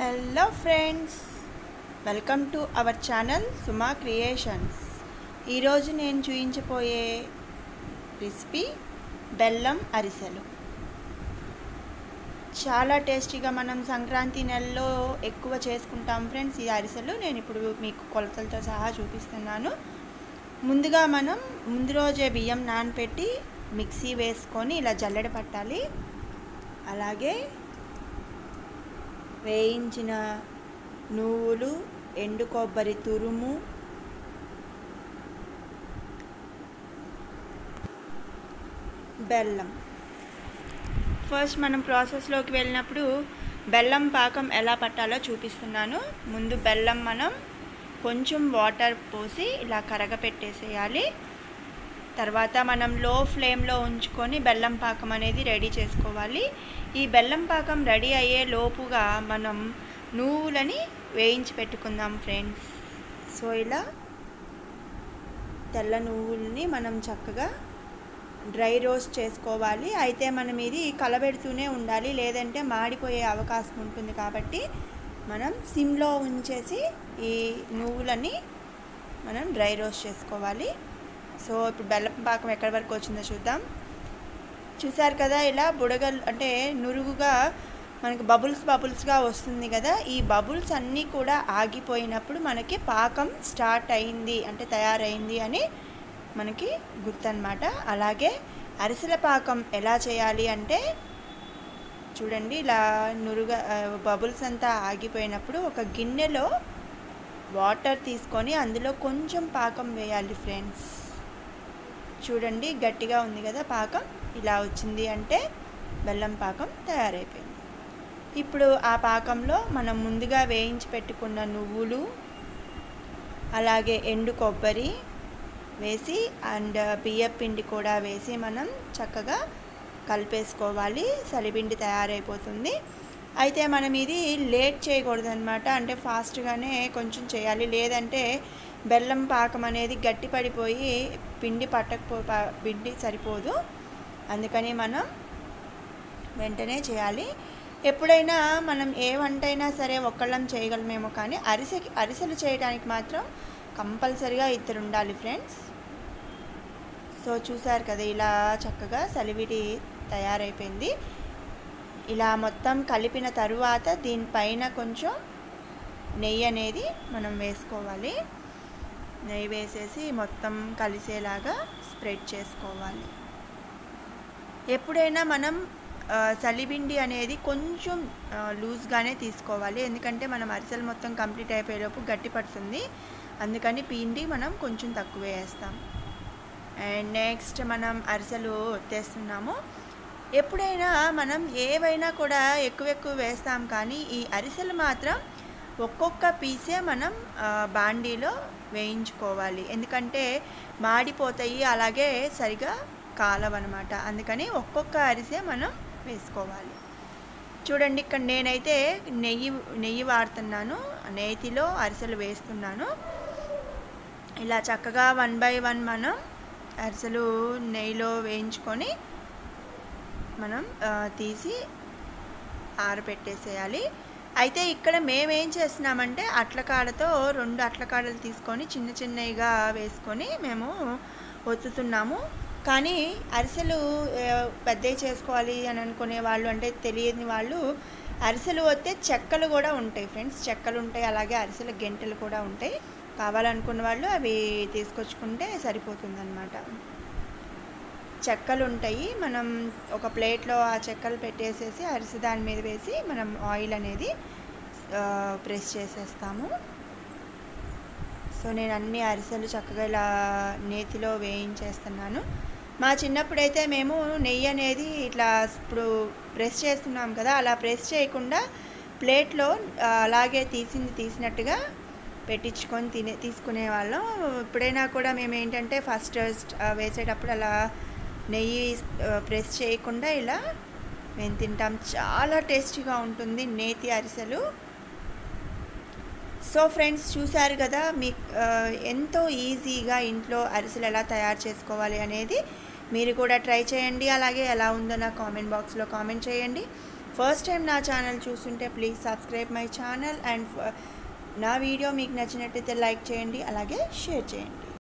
hello friends welcome to our channel Suma creations ఈరోజు నేను చూపించబోయే రెసిపీ బెల్లం అరిసెలు చాలా టేస్టీగా మనం సంక్రాంతి నెలలో ఎక్కువ చేసుకుంటాం ఫ్రెండ్స్ ఈ అరిసెలు నేను ఇప్పుడు మీకు కొలతలతో సహా చూపిస్తున్నాను ముందుగా మనం ముందు రోజే బియ్యం నానపెట్టి మిక్సీ వేసుకొని ఇలా జల్లెడ పట్టాలి అలాగే వేయించిన నువ్వులు ఎండు కొబ్బరి తురుము బెల్లం ఫస్ట్ మనం ప్రాసెస్లోకి వెళ్ళినప్పుడు బెల్లం పాకం ఎలా పట్టాలో చూపిస్తున్నాను ముందు బెల్లం మనం కొంచెం వాటర్ పోసి ఇలా కరగపెట్టేసేయాలి తర్వాత మనం లో ఫ్లేమ్లో ఉంచుకొని బెల్లం పాకం అనేది రెడీ చేసుకోవాలి ఈ బెల్లం పాకం రెడీ అయ్యే లోపుగా మనం నువ్వులని వేయించి పెట్టుకుందాం ఫ్రెండ్స్ సో ఇలా తెల్ల నువ్వుల్ని మనం చక్కగా డ్రై రోస్ట్ చేసుకోవాలి అయితే మనం ఇది కలబెడుతూనే ఉండాలి లేదంటే మాడిపోయే అవకాశం ఉంటుంది కాబట్టి మనం సిమ్లో ఉంచేసి ఈ నువ్వులని మనం డ్రై రోస్ట్ చేసుకోవాలి సో ఇప్పుడు బెల్లం పాకం ఎక్కడి వరకు వచ్చిందో చూద్దాం చూసారు కదా ఇలా బుడగలు అంటే నురుగుగా మనకి బబుల్స్ బబుల్స్గా వస్తుంది కదా ఈ బబుల్స్ అన్నీ కూడా ఆగిపోయినప్పుడు మనకి పాకం స్టార్ట్ అయింది అంటే తయారైంది అని మనకి గుర్తనమాట అలాగే అరిసెల పాకం ఎలా చేయాలి అంటే చూడండి ఇలా నురుగా బబుల్స్ అంతా ఆగిపోయినప్పుడు ఒక గిన్నెలో వాటర్ తీసుకొని అందులో కొంచెం పాకం వేయాలి ఫ్రెండ్స్ చూడండి గట్టిగా ఉంది కదా పాకం ఇలా వచ్చింది అంటే బెల్లం పాకం తయారైపోయింది ఇప్పుడు ఆ పాకంలో మనం ముందుగా వేయించి పెట్టుకున్న నువ్వులు అలాగే ఎండు కొబ్బరి వేసి అండ్ బియ్యం పిండి కూడా వేసి మనం చక్కగా కలిపేసుకోవాలి సలిపిండి తయారైపోతుంది అయితే మనం ఇది లేట్ చేయకూడదు అనమాట అంటే ఫాస్ట్గానే కొంచెం చేయాలి లేదంటే బెల్లం పాకం అనేది గట్టి పడిపోయి పిండి పట్టకపో పిండి సరిపోదు అందుకని మనం వెంటనే చేయాలి ఎప్పుడైనా మనం ఏ వంట అయినా సరే ఒక్కళ్ళం చేయగలమేమో కానీ అరిసె అరిసెలు చేయడానికి మాత్రం కంపల్సరిగా ఇద్దరు ఉండాలి ఫ్రెండ్స్ సో చూసారు కదా ఇలా చక్కగా సలివిడి తయారైపోయింది ఇలా మొత్తం కలిపిన తరువాత దీనిపైన కొంచెం నెయ్యి అనేది మనం వేసుకోవాలి నెయ్యి వేసేసి మొత్తం కలిసేలాగా స్ప్రెడ్ చేసుకోవాలి ఎప్పుడైనా మనం సలిబిండి అనేది కొంచెం లూజ్గానే తీసుకోవాలి ఎందుకంటే మనం అరిసెలు మొత్తం కంప్లీట్ అయిపోయేలోపు గట్టి పడుతుంది అందుకని పిండి మనం కొంచెం తక్కువ వేస్తాం అండ్ నెక్స్ట్ మనం అరిసెలు తెస్తున్నాము ఎప్పుడైనా మనం ఏవైనా కూడా ఎక్కువ ఎక్కువ వేస్తాం కానీ ఈ అరిసెలు మాత్రం ఒక్కొక్క పీసే మనం బాండీలో వేయించుకోవాలి ఎందుకంటే మాడిపోతాయి అలాగే సరిగా కాలవన్నమాట అందుకని ఒక్కొక్క అరిసె మనం వేసుకోవాలి చూడండి ఇక్కడ నేనైతే నెయ్యి నెయ్యి వాడుతున్నాను నేతిలో అరిసెలు వేస్తున్నాను ఇలా చక్కగా వన్ బై వన్ మనం అరిసెలు నెయ్యిలో వేయించుకొని మనం తీసి ఆరబెట్టేసేయాలి అయితే ఇక్కడ మేమేం చేస్తున్నామంటే అట్లకాడతో రెండు అట్లకాడలు తీసుకొని చిన్న చిన్నవిగా వేసుకొని మేము ఒత్తుతున్నాము కానీ అరిసెలు పెద్దవి చేసుకోవాలి అని అనుకునే వాళ్ళు అంటే తెలియని వాళ్ళు అరిసెలు వస్తే చెక్కలు కూడా ఉంటాయి ఫ్రెండ్స్ చెక్కలు ఉంటాయి అలాగే అరిసెల గెంటెలు కూడా ఉంటాయి కావాలనుకున్న వాళ్ళు అవి తీసుకొచ్చుకుంటే సరిపోతుందన్నమాట చెక్కలు ఉంటాయి మనం ఒక ప్లేట్లో ఆ చెక్కలు పెట్టేసేసి అరిసె దాని మీద వేసి మనం ఆయిల్ అనేది ప్రెస్ చేసేస్తాము సో నేను అన్ని అరిసెలు చక్కగా ఇలా నేతిలో వేయించేస్తున్నాను మా చిన్నప్పుడైతే మేము నెయ్యి అనేది ఇట్లా ఇప్పుడు ప్రెస్ చేస్తున్నాం కదా అలా ప్రెస్ చేయకుండా ప్లేట్లో అలాగే తీసింది తీసినట్టుగా పెట్టించుకొని తినే తీసుకునే వాళ్ళం ఎప్పుడైనా కూడా మేము ఏంటంటే ఫస్ట్ వేసేటప్పుడు అలా నెయ్యి ప్రెస్ చేయకుండా ఇలా మేము తింటాం చాలా టేస్టీగా ఉంటుంది నేతి అరిసెలు సో ఫ్రెండ్స్ చూశారు కదా మీ ఎంతో ఈజీగా ఇంట్లో అరిసెలు ఎలా తయారు చేసుకోవాలి అనేది మీరు కూడా ట్రై చేయండి అలాగే ఎలా ఉందో నా కామెంట్ బాక్స్లో కామెంట్ చేయండి ఫస్ట్ టైం నా ఛానల్ చూస్తుంటే please subscribe my channel and నా వీడియో మీకు నచ్చినట్టయితే లైక్ చేయండి అలాగే షేర్ చేయండి